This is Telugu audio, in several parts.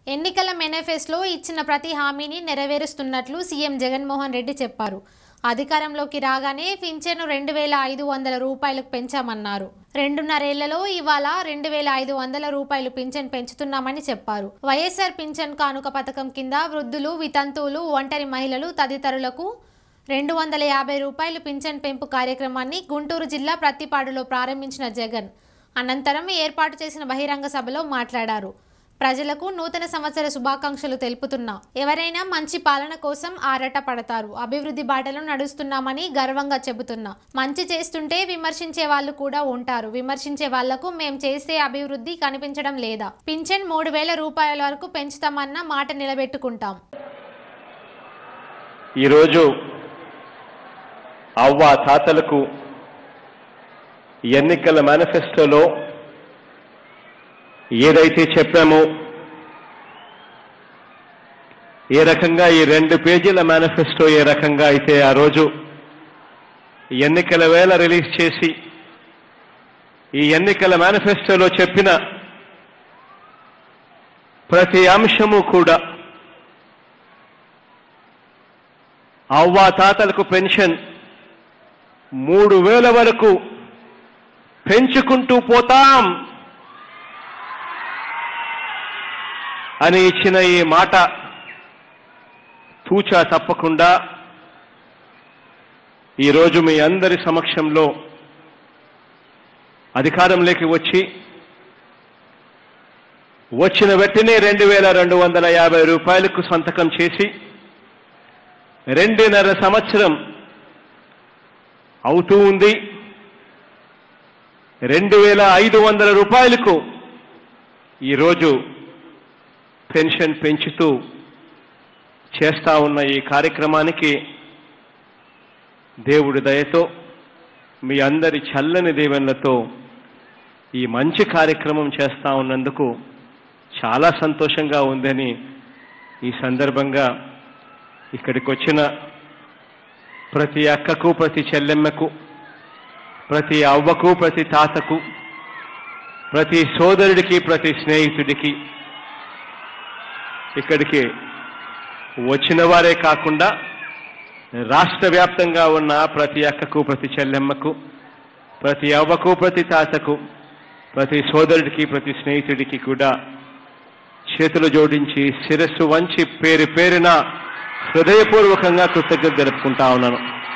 ఎన్నికల మేనిఫెస్టోలో ఇచ్చిన ప్రతి హామీని నెరవేరుస్తున్నట్లు సీఎం జగన్మోహన్ రెడ్డి చెప్పారు అధికారంలోకి రాగానే పింఛను రెండు వేల ఐదు వందల రూపాయలకు పెంచామన్నారు రెండున్నరేళ్లలో ఇవాళ రెండు వేల ఐదు వందల రూపాయలు పింఛన్ పెంచుతున్నామని చెప్పారు వైఎస్ఆర్ పింఛన్ కానుక పథకం కింద వృద్ధులు వితంతువులు ఒంటరి మహిళలు తదితరులకు రెండు వందల యాభై రూపాయలు పింఛన్ పెంపు కార్యక్రమాన్ని గుంటూరు జిల్లా ప్రత్తిపాడులో ప్రారంభించిన జగన్ అనంతరం ఏర్పాటు చేసిన బహిరంగ సభలో మాట్లాడారు ప్రజలకు నూతన సంవత్సర శుభాకాంక్షలు తెలుపుతున్నా ఎవరైనా మంచి పాలన కోసం ఆరాట పడతారు అభివృద్ధి బాటలో నడుస్తున్నామని గర్వంగా చెబుతున్నా మంచి చేస్తుంటే విమర్శించే వాళ్ళు కూడా ఉంటారు విమర్శించే వాళ్లకు మేం చేసే అభివృద్ధి కనిపించడం లేదా పింఛన్ మూడు వేల రూపాయల వరకు పెంచుతామన్న మాట నిలబెట్టుకుంటాం ఈరోజు అవ్వ తాతలకు ఎన్నికల మేనిఫెస్టోలో ఏదైతే చెప్పామో ఏ రకంగా ఈ రెండు పేజీల మేనిఫెస్టో ఏ రకంగా అయితే ఆ రోజు ఎన్నికల వేళ రిలీజ్ చేసి ఈ ఎన్నికల మేనిఫెస్టోలో చెప్పిన ప్రతి అంశము కూడా అవ్వ తాతలకు పెన్షన్ మూడు వేల వరకు పెంచుకుంటూ పోతాం అని ఇచ్చిన ఈ మాట తూచా తప్పకుండా ఈరోజు మీ అందరి సమక్షంలో అధికారంలోకి వచ్చి వచ్చిన వెంటనే రెండు వేల రెండు వందల యాభై రూపాయలకు సంతకం చేసి రెండున్నర సంవత్సరం అవుతూ ఉంది రెండు వేల ఐదు వందల రూపాయలకు ఈరోజు పెన్షన్ పెంచుతూ చేస్తా ఉన్న ఈ కార్యక్రమానికి దేవుడి దయతో మీ అందరి చల్లని దీవెనలతో ఈ మంచి కార్యక్రమం చేస్తా ఉన్నందుకు చాలా సంతోషంగా ఉందని ఈ సందర్భంగా ఇక్కడికి వచ్చిన ప్రతి అక్కకు ప్రతి చెల్లెమ్మకు ప్రతి అవ్వకు ప్రతి తాతకు ప్రతి సోదరుడికి ప్రతి స్నేహితుడికి ఇక్కడికి వచ్చిన వారే కాకుండా రాష్ట్ర వ్యాప్తంగా ఉన్న ప్రతి అక్కకు ప్రతి చెల్లెమ్మకు ప్రతి అవ్వకు ప్రతి తాతకు ప్రతి సోదరుడికి ప్రతి స్నేహితుడికి కూడా చేతులు జోడించి శిరస్సు వంచి పేరు పేరున హృదయపూర్వకంగా కృతజ్ఞత జరుపుకుంటా ఉన్నాను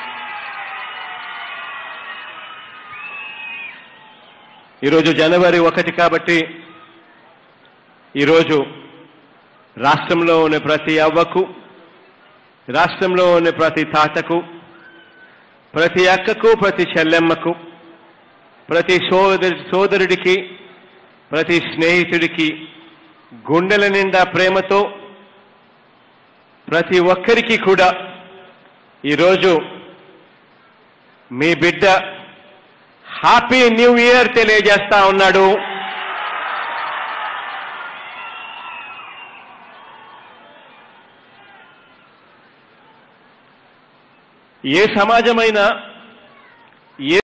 ఈరోజు జనవరి ఒకటి కాబట్టి ఈరోజు రాష్ట్రంలో ఉన్న ప్రతి అవ్వకు రాష్ట్రంలో ఉన్న ప్రతి తాతకు ప్రతి అక్కకు ప్రతి చెల్లెమ్మకు ప్రతి సోదరి సోదరుడికి ప్రతి స్నేహితుడికి గుండెల నిండా ప్రేమతో ప్రతి ఒక్కరికి కూడా ఈరోజు మీ బిడ్డ హ్యాపీ న్యూ ఇయర్ తెలియజేస్తా ఉన్నాడు ఏ సమాజమైనా ఏ